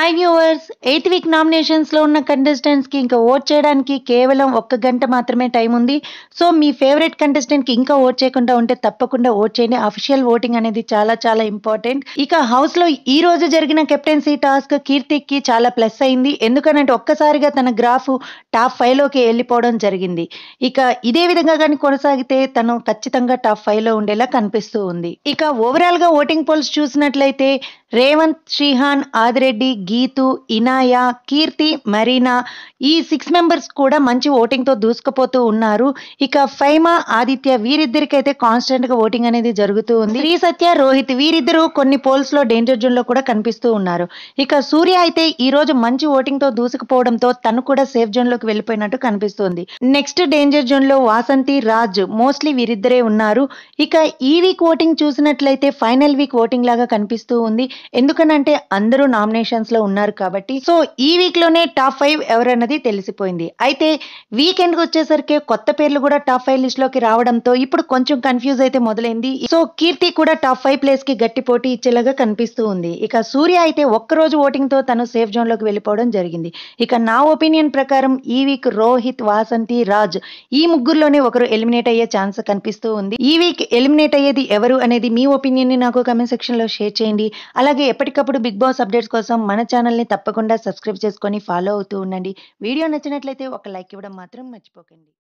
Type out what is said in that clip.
hi viewers eighth week నామినేషన్స్లో ఉన్న కంటెస్టెంట్స్కి ఇంకా ఓట్ చేయడానికి కేవలం ఒక్క గంట మాత్రమే టైం ఉంది సో మీ ఫేవరెట్ కంటెస్టెంట్కి ఇంకా ఓట్ చేయకుండా ఉంటే తప్పకుండా ఓట్ చేయండి అఫీషియల్ ఓటింగ్ అనేది చాలా చాలా ఇంపార్టెంట్ ఇక హౌస్లో ఈ రోజు జరిగిన కెప్టెన్సీ టాస్క్ కీర్తికి చాలా ప్లస్ అయింది ఎందుకనంటే ఒక్కసారిగా తన గ్రాఫ్ టాప్ ఫైవ్లోకి వెళ్ళిపోవడం జరిగింది ఇక ఇదే విధంగా కానీ కొనసాగితే తను ఖచ్చితంగా టాప్ ఫైవ్లో ఉండేలా కనిపిస్తూ ఉంది ఇక ఓవరాల్గా ఓటింగ్ పోల్స్ చూసినట్లయితే రేవంత్ శ్రీహాన్ ఆదిరెడ్డి గీతు ఇనాయా కీర్తి మరీనా ఈ సిక్స్ మెంబర్స్ కూడా మంచి ఓటింగ్ తో దూసుకుపోతూ ఉన్నారు ఇక ఫైమా ఆదిత్య వీరిద్దరికైతే కాన్స్టెంట్ గా ఓటింగ్ అనేది జరుగుతూ ఉంది శ్రీ సత్య రోహిత్ వీరిద్దరూ కొన్ని పోల్స్ లో డేంజర్ జోన్ లో కూడా కనిపిస్తూ ఉన్నారు ఇక సూర్య అయితే ఈ రోజు మంచి ఓటింగ్ తో దూసుకుపోవడంతో తను కూడా సేఫ్ జోన్ లోకి వెళ్ళిపోయినట్టు కనిపిస్తుంది నెక్స్ట్ డేంజర్ జోన్ లో వాసంతి రాజ్ మోస్ట్లీ వీరిద్దరే ఉన్నారు ఇక ఈ వీక్ ఓటింగ్ చూసినట్లయితే ఫైనల్ వీక్ ఓటింగ్ లాగా కనిపిస్తూ ఉంది ఎందుకనంటే అందరూ నామినేషన్స్ లో ఉన్నారు కాబట్టి సో ఈ వీక్ లోనే టాప్ ఫైవ్ ఎవరన్నది తెలిసిపోయింది అయితే వీకెండ్ కి వచ్చేసరికి కొత్త పేర్లు కూడా టాప్ ఫైవ్ లిస్ట్ లోకి రావడంతో ఇప్పుడు కొంచెం కన్ఫ్యూజ్ అయితే మొదలైంది సో కీర్తి కూడా టాప్ ఫైవ్ ప్లేస్ కి గట్టి పోటీ ఇచ్చేలాగా కనిపిస్తూ ఉంది ఇక సూర్య అయితే ఒక్క రోజు ఓటింగ్ తో తను సేఫ్ జోన్ లోకి వెళ్ళిపోవడం జరిగింది ఇక నా ఒపీనియన్ ప్రకారం ఈ వీక్ రోహిత్ వాసంతి రాజ్ ఈ ముగ్గురులోనే ఒకరు ఎలిమినేట్ అయ్యే ఛాన్స్ కనిపిస్తూ ఉంది ఈ వీక్ ఎలిమినేట్ అయ్యేది ఎవరు అనేది మీ ఒపీనియన్ ని నాకు కమెంట్ సెక్షన్ లో షేర్ చేయండి అలాగే ఎప్పటికప్పుడు బిగ్ బాస్ అప్డేట్స్ కోసం మన ఛానల్ ని తప్పకుండా సబ్స్క్రైబ్ చేసుకొని ఫాలో అవుతూ ఉండండి వీడియో నచ్చినట్లయితే ఒక లైక్ ఇవ్వడం మాత్రం మర్చిపోకండి